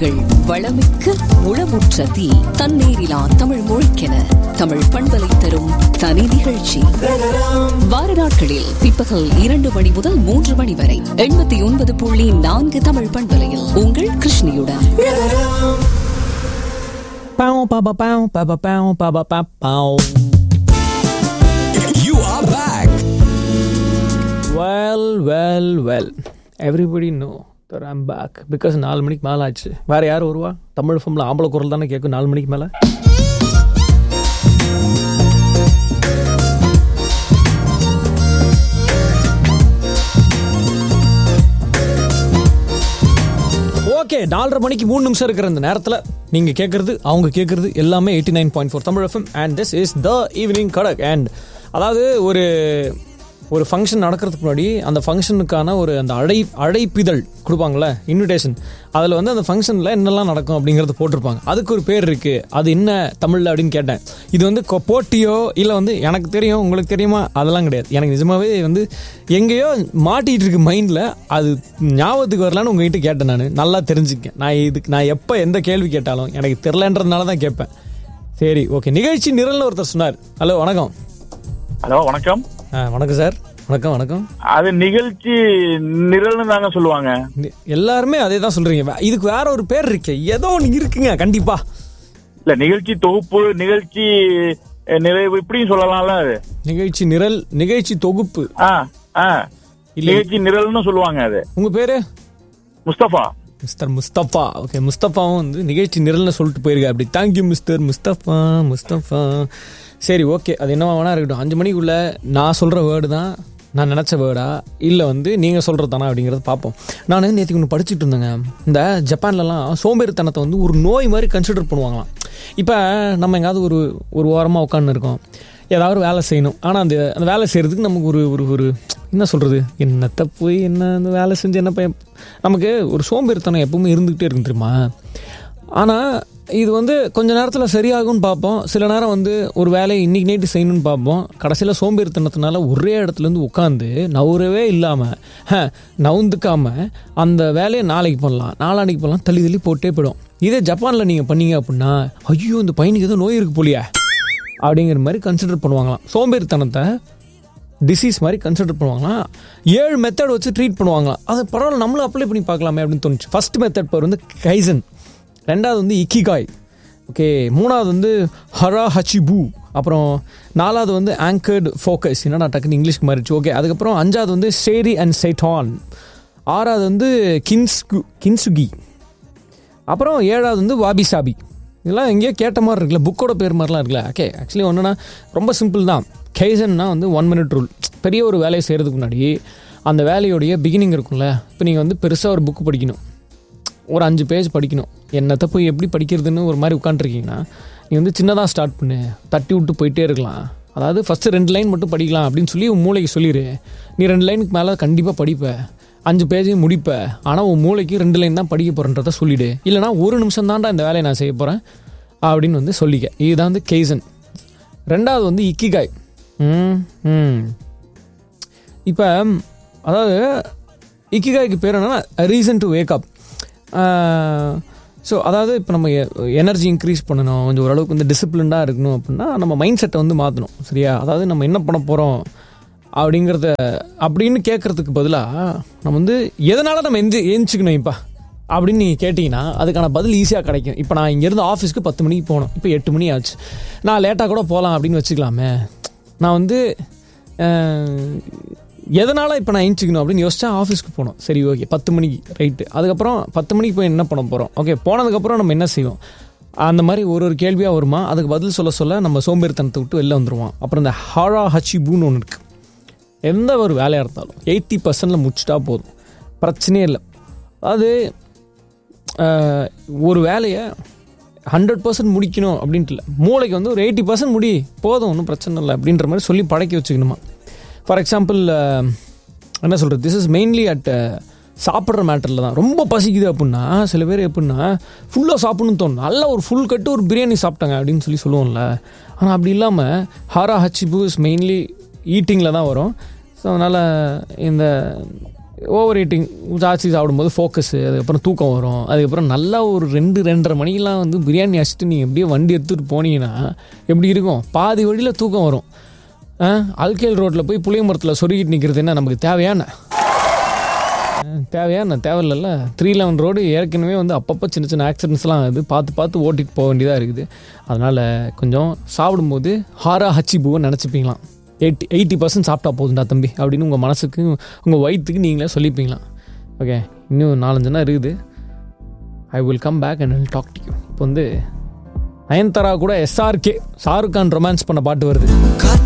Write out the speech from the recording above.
உங்கள் வளமிக்க முளமுற்ற தீ தன்னேரிலா தமிழ் மொழிக்கென தமிழ் பண்பலை தரும் தனி நிகழ்ச்சி வார நாட்களில் பிற்பகல் இரண்டு மணி முதல் மூன்று மணி வரை எண்பத்தி ஒன்பது புள்ளி நான்கு தமிழ் பண்பலையில் உங்கள் கிருஷ்ணியுடன் Pow, pa, pa, pow, pa, pa, pow, pa, pa, pa, pow. You are back. Well, well, well. Everybody know that I'm back. Because நாலு மணிக்கு மேலே ஆச்சு வேற யார் வருவா தமிழ் ஃபிலிமில் ஆம்பளை குரல் தானே கேட்கும் நாலு மணிக்கு மேலே ஓகே நாலரை மணிக்கு மூணு நிமிஷம் இருக்கிற இந்த நேரத்தில் நீங்கள் கேட்குறது அவங்க கேட்குறது எல்லாமே eighty nine point four Tamil FM and this is the evening கடக் அண்ட் அதாவது ஒரு ஒரு ஃபங்க்ஷன் நடக்கிறதுக்கு முன்னாடி அந்த ஃபங்க்ஷனுக்கான ஒரு அந்த அழை அழைப்பிதழ் கொடுப்பாங்கள்ல இன்விடேஷன் அதில் வந்து அந்த ஃபங்க்ஷனில் என்னெல்லாம் நடக்கும் அப்படிங்கிறது போட்டிருப்பாங்க அதுக்கு ஒரு பேர் இருக்குது அது என்ன தமிழில் அப்படின்னு கேட்டேன் இது வந்து கொ- போட்டியோ இல்லை வந்து எனக்கு தெரியும் உங்களுக்கு தெரியுமா அதெல்லாம் கிடையாது எனக்கு நிஜமாவே வந்து எங்கேயோ மாட்டிகிட்டு இருக்கு மைண்டில் அது ஞாபகத்துக்கு வரலான்னு உங்ககிட்ட கேட்டேன் நான் நல்லா தெரிஞ்சுக்கேன் நான் இதுக்கு நான் எப்போ எந்த கேள்வி கேட்டாலும் எனக்கு தெரிலன்றதுனால தான் கேட்பேன் சரி ஓகே நிகழ்ச்சி நிரல்னு ஒருத்தர் சொன்னார் ஹலோ வணக்கம் ஹலோ வணக்கம் ஆ வணக்கம் சார் வணக்கம் வணக்கம் அது நிகழ்ச்சி நிரல்னு தாங்க சொல்லுவாங்க நி- எல்லாருமே அதே தான் சொல்றீங்க வே- இதுக்கு வேற ஒரு பேர் இருக்கு ஏதோ ஒன்று இருக்குங்க கண்டிப்பா இல்ல நிகழ்ச்சி தொகுப்பு நிகழ்ச்சி அஹ், நிறைவு இப்படியும் சொல்லலாம்ல அது நிகழ்ச்சி நிரல் நிகழ்ச்சி தொகுப்பு ஆ ஆ இல்ல. நிகழ்ச்சி நிரல்னு சொல்லுவாங்க அது உங்க பேரு முஸ்தபா மிஸ்டர் முஸ்தபா ஓகே முஸ்தபாவும் வந்து நிகழ்ச்சி நிரல்னு சொல்லிட்டு போயிருக்க அப்படி தேங்க்யூ மிஸ்டர் முஸ்தபா முஸ்தபா சரி ஓகே அது என்னவா வேணா இருக்கட்டும் அஞ்சு மணிக்குள்ள நான் சொல்ற வேர்டு தான் நான் நினச்ச வேர்டா இல்லை வந்து நீங்கள் சொல்கிறது தானா அப்படிங்கிறத பார்ப்போம் நான் நேற்றுக்கு ஒன்று படிச்சுட்டு இருந்தேங்க இந்த ஜப்பான்லலாம் சோம்பேறித்தனத்தை வந்து ஒரு நோய் மாதிரி கன்சிடர் பண்ணுவாங்களாம் இப்போ நம்ம எங்காவது ஒரு ஒரு வாரமாக உட்காந்து இருக்கோம் ஏதாவது ஒரு வேலை செய்யணும் ஆனால் அந்த அந்த வேலை செய்கிறதுக்கு நமக்கு ஒரு ஒரு ஒரு என்ன சொல்கிறது என்னத்தை போய் என்ன அந்த வேலை செஞ்சு என்ன பையன் நமக்கு ஒரு சோம்பேறித்தனம் எப்பவுமே இருந்துக்கிட்டே இருக்கும் தெரியுமா ஆனால் இது வந்து கொஞ்ச நேரத்தில் சரியாகும்னு பார்ப்போம் சில நேரம் வந்து ஒரு வேலையை இன்னைக்கு நைட்டு செய்யணும்னு பார்ப்போம் கடைசியில் சோம்பேறித்தனத்தினால ஒரே இடத்துலேருந்து உட்காந்து நவுறவே இல்லாமல் நவுந்துக்காமல் அந்த வேலையை நாளைக்கு பண்ணலாம் நாளான்னைக்கு பண்ணலாம் தள்ளி தள்ளி போட்டே போயிடும் இதே ஜப்பானில் நீங்கள் பண்ணீங்க அப்படின்னா ஐயோ இந்த பையனுக்கு ஏதோ நோய் இருக்கு போலியா அப்படிங்கிற மாதிரி கன்சிடர் பண்ணுவாங்களாம் சோம்பேறித்தனத்தை டிசீஸ் மாதிரி கன்சிடர் பண்ணுவாங்களாம் ஏழு மெத்தட் வச்சு ட்ரீட் பண்ணுவாங்களாம் அது பரவாயில்ல நம்மளும் அப்ளை பண்ணி பார்க்கலாமே அப்படின்னு தோணுச்சு ஃபர்ஸ்ட் மெத்தட் பேர் வந்து கைசன் ரெண்டாவது வந்து இக்கிகாய் ஓகே மூணாவது வந்து ஹரா ஹச்சிபு அப்புறம் நாலாவது வந்து ஆங்கர்டு ஃபோக்கஸ் என்னடா டக்குன்னு இங்கிலீஷ்க்கு மாறிடுச்சு ஓகே அதுக்கப்புறம் அஞ்சாவது வந்து சேரி அண்ட் சைட்டான் ஆறாவது வந்து கின்ஸ்கு கின்சுகி அப்புறம் ஏழாவது வந்து வாபி சாபி இதெல்லாம் எங்கேயோ கேட்ட மாதிரி இருக்குல்ல புக்கோட பேர் மாதிரிலாம் இருக்குல்ல ஓகே ஆக்சுவலி ஒன்றுனா ரொம்ப சிம்பிள் தான் கேசன்னா வந்து ஒன் மினிட் ரூல் பெரிய ஒரு வேலையை செய்கிறதுக்கு முன்னாடி அந்த வேலையோடைய பிகினிங் இருக்கும்ல இப்போ நீங்கள் வந்து பெருசாக ஒரு புக்கு படிக்கணும் ஒரு அஞ்சு பேஜ் படிக்கணும் என்னத்தை போய் எப்படி படிக்கிறதுன்னு ஒரு மாதிரி உட்காந்துருக்கீங்கன்னா நீ வந்து சின்னதாக ஸ்டார்ட் பண்ணு தட்டி விட்டு போயிட்டே இருக்கலாம் அதாவது ஃபஸ்ட்டு ரெண்டு லைன் மட்டும் படிக்கலாம் அப்படின்னு சொல்லி உன் மூளைக்கு சொல்லிடு நீ ரெண்டு லைனுக்கு மேலே கண்டிப்பாக படிப்ப அஞ்சு பேஜையும் முடிப்ப ஆனால் உன் மூளைக்கு ரெண்டு லைன் தான் படிக்க போகிறன்றத சொல்லிடு இல்லைனா ஒரு நிமிஷம் தான்டா இந்த வேலையை நான் செய்ய போகிறேன் அப்படின்னு வந்து சொல்லிக்க இதுதான் வந்து கெய்சன் ரெண்டாவது வந்து இக்கிகாய் ம் ம் இப்போ அதாவது இக்கிகாய்க்கு பேர் என்னன்னா reason to wake up so அதாவது இப்போ நம்ம எனர்ஜி இன்க்ரீஸ் பண்ணணும் கொஞ்சம் ஓரளவுக்கு வந்து டிசிப்ளின்டாக இருக்கணும் அப்படின்னா நம்ம மைண்ட் செட்டை வந்து மாற்றணும் சரியா அதாவது நம்ம என்ன பண்ண போகிறோம் அப்படிங்கிறத அப்படின்னு கேட்குறதுக்கு பதிலாக நம்ம வந்து எதனால் நம்ம எந்த ஏஞ்சிக்கணும் இப்போ அப்படின்னு நீங்கள் கேட்டிங்கன்னா அதுக்கான பதில் ஈஸியாக கிடைக்கும் இப்போ நான் இங்கேருந்து ஆஃபீஸ்க்கு பத்து மணிக்கு போகணும் இப்போ எட்டு மணி ஆச்சு நான் லேட்டாக கூட போகலாம் அப்படின்னு வச்சுக்கலாமே நான் வந்து அஹ், எதனால் இப்போ நான் ஏஞ்சிக்கணும் அப்படின்னு யோசிச்சா ஆஃபீஸ்க்கு போகணும் சரி ஓகே பத்து மணிக்கு ரைட்டு அதுக்கப்புறம் பத்து மணிக்கு போய் என்ன பண்ண போகிறோம் ஓகே போனதுக்கப்புறம் நம்ம என்ன செய்வோம் அந்த மாதிரி ஒரு ஒரு கேள்வியாக வருமா அதுக்கு பதில் சொல்ல சொல்ல நம்ம சோம்பேறித்தனத்தை விட்டு வெளில வந்துருவோம் அப்புறம் இந்த ஹாரா ஹச்சிபூன்னு ஒன்று இருக்குது எந்த ஒரு வேலையாக இருந்தாலும் எயிட்டி பர்சன்டில் முடிச்சிட்டா போதும் பிரச்சனையே இல்லை அது ஆஹ், ஒரு வேலையை ஹண்ட்ரட் பர்சன்ட் முடிக்கணும் அப்படின்ட்டு இல்லை மூளைக்கு வந்து ஒரு எயிட்டி பர்சன்ட் முடி போதும் ஒன்றும் பிரச்சனை இல்லை அப்படின்ற மாதிரி சொல்லி பழக்கி வச்சுக்கணுமா ஃபார் எக்ஸாம்பிள் என்ன சொல்கிறது திஸ் இஸ் மெயின்லி அட் சாப்பிட்ற மேட்டரில் தான் ரொம்ப பசிக்குது அப்படின்னா சில பேர் எப்படின்னா ஃபுல்லாக சாப்பிடணும்னு தோணும் நல்ல ஒரு ஃபுல் கட்டு ஒரு பிரியாணி சாப்பிட்டாங்க அப்படின்னு சொல்லி சொல்லுவோம்ல ஆனால் அப்படி இல்லாமல் ஹாரா ஹச்சிபு இஸ் மெயின்லி ஈட்டிங்கில் தான் வரும் ஸோ அதனால் இந்த ஓவர் ஈட்டிங் ஜாஸ்தி சாப்பிடும்போது ஃபோக்கஸு அதுக்கப்புறம் தூக்கம் வரும் அதுக்கப்புறம் நல்லா ஒரு ரெண்டு ரெண்டரை மணிக்கெலாம் வந்து பிரியாணி அடிச்சுட்டு நீங்கள் எப்படியே வண்டி எடுத்துகிட்டு போனீங்கன்னா எப்படி இருக்கும் பாதி வழியில் தூக்கம் வரும் ஆ அல்கேல் ரோட்டில் போய் புளிய மரத்தில் சொருகிட்டு நிற்கிறது என்ன நமக்கு தேவையான தேவையா என்ன தேவையில்ல த்ரீ லெவன் ரோடு ஏற்கனவே வந்து அப்பப்போ சின்ன சின்ன ஆக்சிடென்ட்ஸ்லாம் ஆகுது பார்த்து பார்த்து ஓட்டிட்டு போக வேண்டியதாக இருக்குது அதனால் கொஞ்சம் சாப்பிடும்போது ஹாரா ஹச்சி பூவை நினச்சிப்பீங்களாம் எயிட்டி எயிட்டி பர்சன்ட் சாப்பிட்டா போதுண்டா தம்பி அப்படின்னு உங்கள் மனசுக்கு உங்கள் வயிற்றுக்கு நீங்களே சொல்லிப்பீங்களாம் ஓகே இன்னும் நாலஞ்சுனா இருக்குது I will come back and will talk to you இப்போ வந்து நயன்தாரா கூட எஸ்ஆர்கே ஷாருக் கான் ரொமான்ஸ் பண்ண பாட்டு வருது